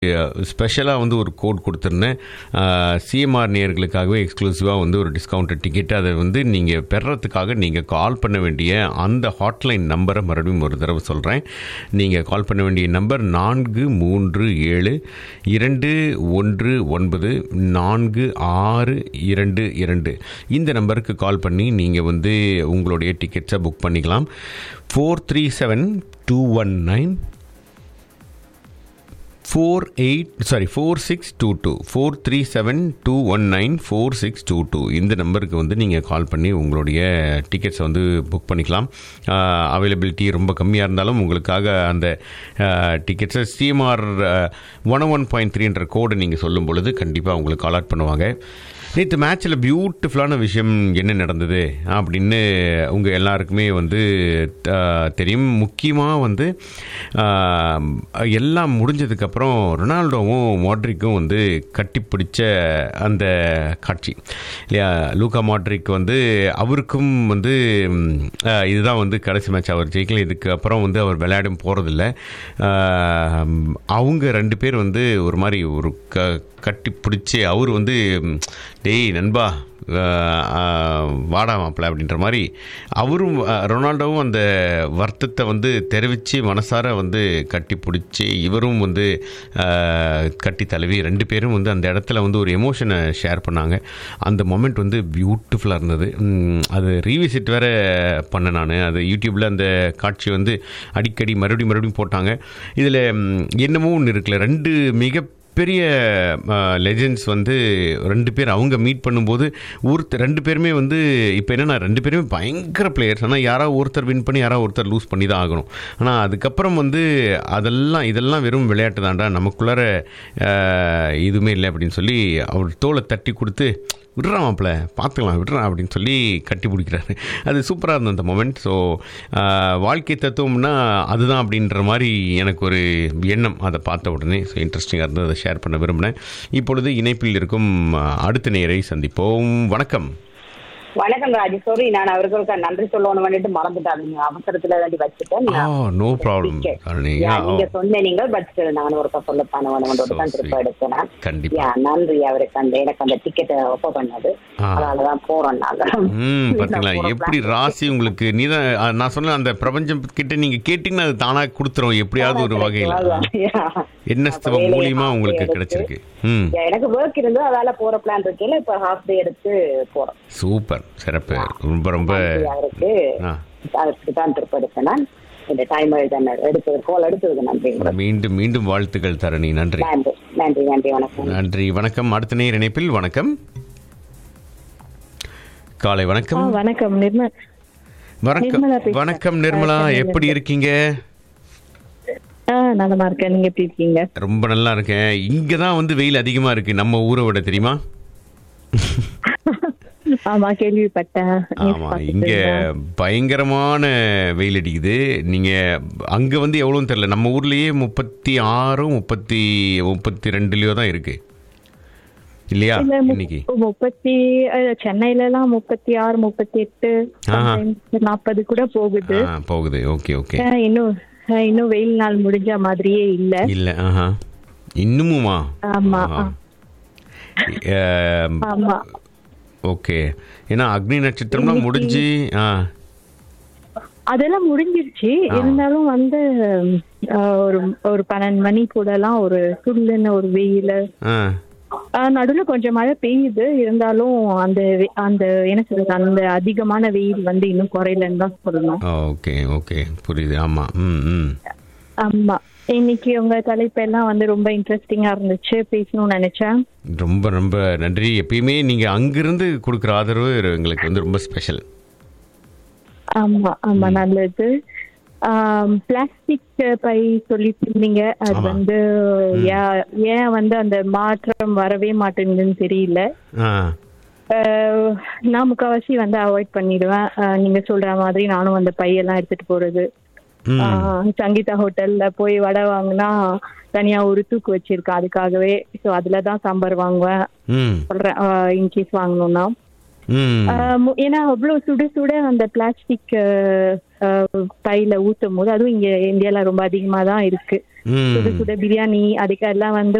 ஸ்பெஷலாக வந்து ஒரு கோட் கொடுத்துருந்தேன் சிஎம்ஆர் நேயர்களுக்காகவே எக்ஸ்க்ளூசிவாக வந்து ஒரு டிஸ்கவுண்ட் டிக்கெட் அதை வந்து நீங்கள் பெறத்துக்காக நீங்கள் கால் பண்ண வேண்டிய அந்த ஹாட்லைன் நம்பரை மறுபடியும் ஒரு தடவை சொல்கிறேன் நீங்கள் கால் பண்ண வேண்டிய நம்பர் நான்கு மூன்று ஏழு இரண்டு ஒன்று ஒன்பது நான்கு ஆறு இரண்டு இரண்டு இந்த நம்பருக்கு கால் பண்ணி நீங்கள் வந்து உங்களுடைய டிக்கெட்ஸை புக் பண்ணிக்கலாம் four three seven two one nine four eight sorry four six two two four three seven two one nine four six two two இந்த நம்பருக்கு வந்து நீங்கள் கால் பண்ணி உங்களுடைய டிக்கெட்ஸை வந்து புக் பண்ணிக்கலாம் அவைலபிலிட்டி ரொம்ப கம்மியாக இருந்தாலும் உங்களுக்காக அந்த டிக்கெட்ஸை சிஎம்ஆர் ஒன் ஒன் பாயிண்ட் த்ரீன்ற கோடு நீங்கள் சொல்லும் பொழுது கண்டிப்பாக உங்களுக்கு கால் அவுட் பண்ணுவாங்க நேற்று மேட்ச்சில் பியூட்டிஃபுல்லான விஷயம் என்ன நடந்தது அப்படின்னு உங்கள் எல்லாருக்குமே வந்து த- தெரியும் முக்கியமாக வந்து ஆஹ், எல்லாம் முடிஞ்சதுக்கப்புறம் ரொனால்டோவும் மாட்ரிக்கும் வந்து கட்டிப்பிடிச்ச அந்த காட்சி இல்லையா லூகா மாட்ரிக் வந்து அவருக்கும் வந்து ம், ஆஹ், இதுதான் வந்து கடைசி மேட்ச் அவர் ஜெயிக்கல இதுக்கு அப்புறம் வந்து அவர் விளையாடும் போகிறதில்ல அவங்க ரெண்டு பேர் வந்து ஒரு மாதிரி ஒரு க கட்டி பிடிச்சி அவர் வந்து ம், டேய் நண்பா ஆஹ், ஆஹ், வாடா மாப்பிள்ள அப்படின்ற மாதிரி அவரும் ஆஹ், ரொனால்டோவும் அந்த வருத்தத்தை வந்து தெரிவித்து மனசார வந்து கட்டி பிடிச்சி இவரும் வந்து ஆஹ், கட்டி தழுவி ரெண்டு பேரும் வந்து அந்த இடத்துல வந்து ஒரு எமோஷனை ஷேர் பண்ணாங்க அந்த மொமெண்ட் வந்து பியூட்டிஃபுல்லாக இருந்தது ம், அது ரீவிசிட் வேற பண்ணேன் நான் அது யூடியூப்பில் அந்த காட்சி வந்து அடிக்கடி மறுபடியும் மறுபடியும் போட்டாங்க இதில் என்னமோ ஒன்று இருக்குல்ல ரெண்டு மிக பெரிய லெஜெண்ட்ஸ் வந்து ரெண்டு பேர் அவங்க மீட் பண்ணும்போது ஒருத்தர் ரெண்டு பேருமே வந்து இப்போ என்னென்னா ரெண்டு பேருமே பயங்கர பிளேயர்ஸ் ஆனால் யாராவது ஒருத்தர் வின் பண்ணி யாராவது ஒருத்தர் லூஸ் பண்ணி தான் ஆகணும் ஆனால் அதுக்கப்புறம் வந்து அதெல்லாம் இதெல்லாம் வெறும் விளையாட்டு தான்டா நமக்குள்ளார அஹ், இதுவுமே இல்லை அப்படின்னு சொல்லி அவர் தோலை தட்டி கொடுத்து விட்றா மாப்பிள்ள பார்த்துக்கலாம் விட்றா அப்படின்னு சொல்லி கட்டி பிடிக்கிறாரு அது சூப்பராக இருந்தது அந்த மொமெண்ட் ஸோ வாழ்க்கை தத்துவம்னா அதுதான் அப்படின்ற மாதிரி எனக்கு ஒரு எண்ணம் அதை பார்த்த உடனே ஸோ இன்ட்ரெஸ்டிங்காக இருந்தது அதை ஷேர் பண்ண விரும்பினேன் இப்பொழுது இணைப்பில் இருக்கும் அஹ், அடுத்த நேரை சந்திப்போம் வணக்கம் வணக்கம் ராஜி சாரி நான் அவர்களுக்கு நன்றி சொல்லணும் வந்துட்டு மறந்துட்டாங்க அவசரத்துல வேண்டி வச்சுட்டேன் ஆ நோ ப்ராப்ளம் யா, நீங்க சொன்ன நீங்கள் பட் நான் ஒரு சொல்லத்தான வேணும் தான் திருப்ப எடுத்தேன் நான். கண்டிப்பா யா, நன்றி அவருக்கு அந்த எனக்கு அந்த டிக்கெட்டை ஒப்ப பண்ணது ஆ. அதனாலதான் போறோம் நாங்க ம் பார்த்தீங்களா நான் போற எப்படி plan ராசி உங்களுக்கு நீ தான் அஹ், நான் சொன்ன அந்த பிரபஞ்சம் கிட்ட நீங்க கேட்டீங்கன்னா அது தானா கொடுத்துரும் எப்படியாவது ஒரு வகையில் யா. என்எஸ்தவ வேலையை மூலியமா half உங்களுக்கு day கிடைச்சிருக்கு எடுத்து, ம் யா, எனக்கு ஒர்க் இருந்தது அதால போற பிளான் இருக்கேன் இப்ப ஹாஃப் டே எடுத்து போறோம் சூப்பர் சிறப்பு ரொம்ப ரொம்ப நன்றி அவருக்கு ஆ அதற்கு தான் திருப்ப எடுத்தேன் நான் இந்த டைம் எழுத எடுத்தது கோல் எடுத்தது நன்றி மீண்டும் மீண்டும் வாழ்த்துக்கள் தரணி நன்றி நன்றி நன்றி நன்றி வணக்கம் நன்றி வணக்கம் அடுத்த நேர் இணைப்பில் வணக்கம் காலை ஆ, வணக்கம் வணக்கம் நிர்ம வணக்கம் நிர்மலா பேசுறேன். வணக்கம் நிர்மலா ஆ, சென்னையில எப்படி இருந்து. இருக்கீங்க ஆ நலமா இருக்கேன் நீங்க எப்படி இருக்கீங்க ரொம்ப நல்லா இருக்கேன் இங்க தான் வந்து வெயில் அதிகமா இருக்கு நம்ம ஊரை விட தெரியுமா ஆமா கேள்விப்பட்டேன் News ஆமா பார்த்துட்டு இங்க இருந்தேன். பயங்கரமான வெயில் அடிக்குது நீங்க அங்க வந்து எவ்வளோன்னு தெரியல நம்ம ஊர்லயே முப்பத்தி ஆறும் முப்பத்தி முப்பத்தி ரெண்டுலயோ தான் இருக்கு இல்லையா இல்ல, மு- இன்னைக்கு முப்பத்தி அஹ், சென்னையில எல்லாம் முப்பத்தி ஆறு முப்பத்தி எட்டு ஆஹா. நாற்பது கூட போகுது ஆ போகுது ஓகே ஓகே ஆ, இன்னும் ஆ, இன்னும் வெயில் நாள் முடிஞ்ச மாதிரியே இல்ல இல்ல ஆஹா இன்னுமுமா ஆமா ஆஹா. ஏம், ஆமா ஓகே ஏன்னா அக்னி நட்சத்திரம்லாம் முடிஞ்சு ஆ அதெல்லாம் முடிஞ்சிருச்சு இருந்தாலும் வந்து ஆ, ஒரு ஒரு பன்னெண்டு மணி கூட எல்லாம் ஒரு சுள்ளுன்னு ஒரு வெயில் ஆ நடுவுல கொஞ்சம் மழை பெய்யுது இருந்தாலும் அந்த வெ- அந்த என்ன சொல்றது அந்த அதிகமான வெயில் வந்து இன்னும் குறையலன்னு தான் சொல்லணும் ஓகே ஓகே புரியுது ஆமா ம் ம் ஆமா இன்னைக்கு உங்க தலைப்பெல்லாம் வந்து ரொம்ப இன்ட்ரெஸ்டிங்கா இருந்துச்சு பேசணும்னு நினைச்சேன் ரொம்ப ரொம்ப நன்றி எப்பயுமே நீங்க அங்கிருந்து கொடுக்குற ஆதரவு எங்களுக்கு வந்து ரொம்ப ஸ்பெஷல் ஆமா ஆமா நல்லது பிளாஸ்டிக் பை சொல்லிட்டு இருந்தீங்க அது ஆமா. வந்து ஏன் ஏன் வந்து அந்த மாற்றம் வரவே மாட்டேங்குதுன்னு தெரியல ஆ ஆஹ் நான் முக்காவாசி வந்து அவாய்ட் பண்ணிடுவேன் ஆஹ் நீங்க சொல்ற மாதிரி நானும் அந்த பையெல்லாம் எடுத்துட்டு போறது ம் ஆஹ் சங்கீதா ஹோட்டல்ல போய் வடை வாங்கினா தனியா ஒரு தூக்கு வச்சிருக்கேன் அதுக்காகவே ஸோ அதுல தான் சாம்பார் வாங்குவேன் ம் சொல்றேன் இன்கேஸ் வாங்கணும்னா ம் ஆஹ் மு- ஏன்னா அவ்வளவு சுட சுட அந்த பிளாஸ்டிக் பையில ஊத்தும் போது அதுவும் இங்க இந்தியால ரொம்ப அதிகமா தான் இருக்கு ம் சுட சுட பிரியாணி அதுக்கெல்லாம் வந்து